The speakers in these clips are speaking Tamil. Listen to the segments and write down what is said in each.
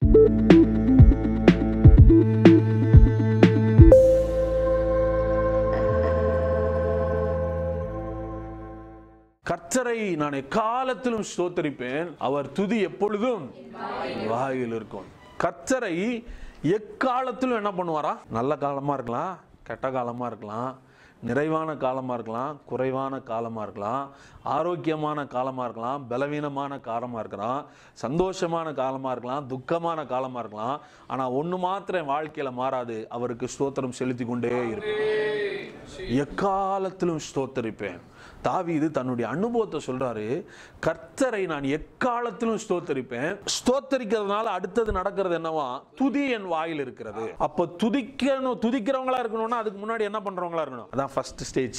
கர்த்தரை நான் எக்காலத்திலும் ஸ்தோத்தரிப்பேன் அவர் துதி எப்பொழுதும் வாயில் இருக்கும் கர்த்தரை எக்காலத்திலும் என்ன பண்ணுவாரா நல்ல காலமா இருக்கலாம் கெட்ட காலமா இருக்கலாம் நிறைவான காலமா இருக்கலாம் குறைவான காலமா இருக்கலாம் ஆரோக்கியமான காலமா இருக்கலாம் பலவீனமான காலமா இருக்கலாம் சந்தோஷமான காலமா இருக்கலாம் துக்கமான காலமா இருக்கலாம் ஆனா ஒண்ணு மாத்திரம் என் வாழ்க்கையில மாறாது அவருக்கு ஸ்தோத்திரம் செலுத்தி கொண்டே இருப்பேன் எக்காலத்திலும் ஸ்தோத்தரிப்பேன் தாவீது தன்னுடைய அனுபவத்தை சொல்றாரு கர்த்தரை நான் எக்காலத்திலும் ஸ்தோத்தரிப்பேன் ஸ்தோத்தரிக்கிறதுனால அடுத்தது நடக்கிறது என்னவா துதி என் வாயில் இருக்கிறது அப்ப துதிக்கணும் துதிக்கிறவங்களா இருக்கணும்னா அதுக்கு முன்னாடி என்ன பண்றவங்களா இருக்கணும் அதான் ஃபர்ஸ்ட் ஸ்டேஜ்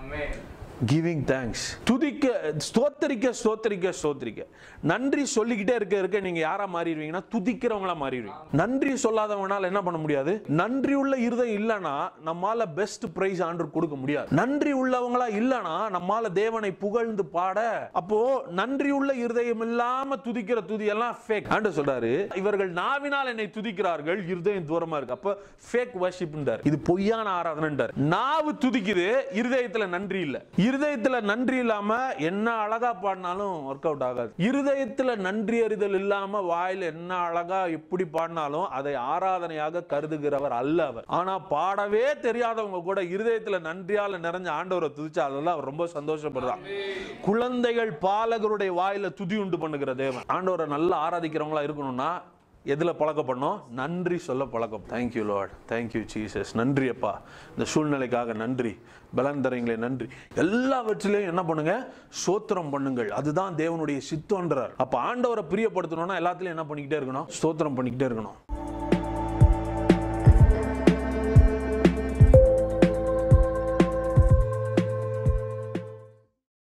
கிவிங் தேங்க்ஸ் துதிக்க ஸ்தோத்தரிக்க ஸ்தோத்தரிக்க ஸ்தோத்தரிக்க நன்றி சொல்லிக்கிட்டே இருக்க இருக்க நீங்க யாரா மாறிடுவீங்கன்னா துதிக்கிறவங்களா மாறிடுவீங்க நன்றி சொல்லாதவங்களால என்ன பண்ண முடியாது நன்றி உள்ள இருதயம் இல்லைன்னா நம்மால பெஸ்ட் பிரைஸ் ஆண்டு கொடுக்க முடியாது நன்றி உள்ளவங்களா இல்லைன்னா நம்மால தேவனை புகழ்ந்து பாட அப்போ நன்றி உள்ள இருதயம் இல்லாம துதிக்கிற துதி எல்லாம் ஃபேக் ஆண்டு சொல்றாரு இவர்கள் நாவினால் என்னை துதிக்கிறார்கள் இருதயம் தூரமா இருக்கு அப்ப ஃபேக் வர்ஷிப்ன்றார் இது பொய்யான ஆராதனைன்றார் நாவு துதிக்குது இருதயத்துல நன்றி இல்ல இருதயத்துல நன்றி இல்லாம என்ன அழகா பாடினாலும் ஒர்க் அவுட் ஆகாது இருதயத்துல நன்றி அறிதல் இல்லாம வாயில என்ன அழகா எப்படி பாடினாலும் அதை ஆராதனையாக கருதுகிறவர் அல்ல அவர் ஆனா பாடவே தெரியாதவங்க கூட இருதயத்துல நன்றியால நிறைஞ்ச ஆண்டவரை துதிச்சா அதெல்லாம் அவர் ரொம்ப சந்தோஷப்படுறான் குழந்தைகள் பாலகருடைய வாயில துதி உண்டு பண்ணுகிற தேவன் ஆண்டவரை நல்லா ஆராதிக்கிறவங்களா இருக்கணும்னா எதுல பழக்கப்படணும் நன்றி சொல்ல பழக்கம் தேங்க்யூ லார்ட் தேங்க்யூ ஜீசஸ் நன்றி அப்பா இந்த சூழ்நிலைக்காக நன்றி பலன் தரீங்களே நன்றி எல்லாவற்றிலையும் என்ன பண்ணுங்க சோத்திரம் பண்ணுங்கள் அதுதான் தேவனுடைய சித்தம்ன்றார் அப்ப ஆண்டவரை பிரியப்படுத்தணும்னா எல்லாத்துலயும் என்ன பண்ணிக்கிட்டே இருக்கணும் ஸ்தோத்திரம் பண்ணிக்கிட்டே இருக்கணும்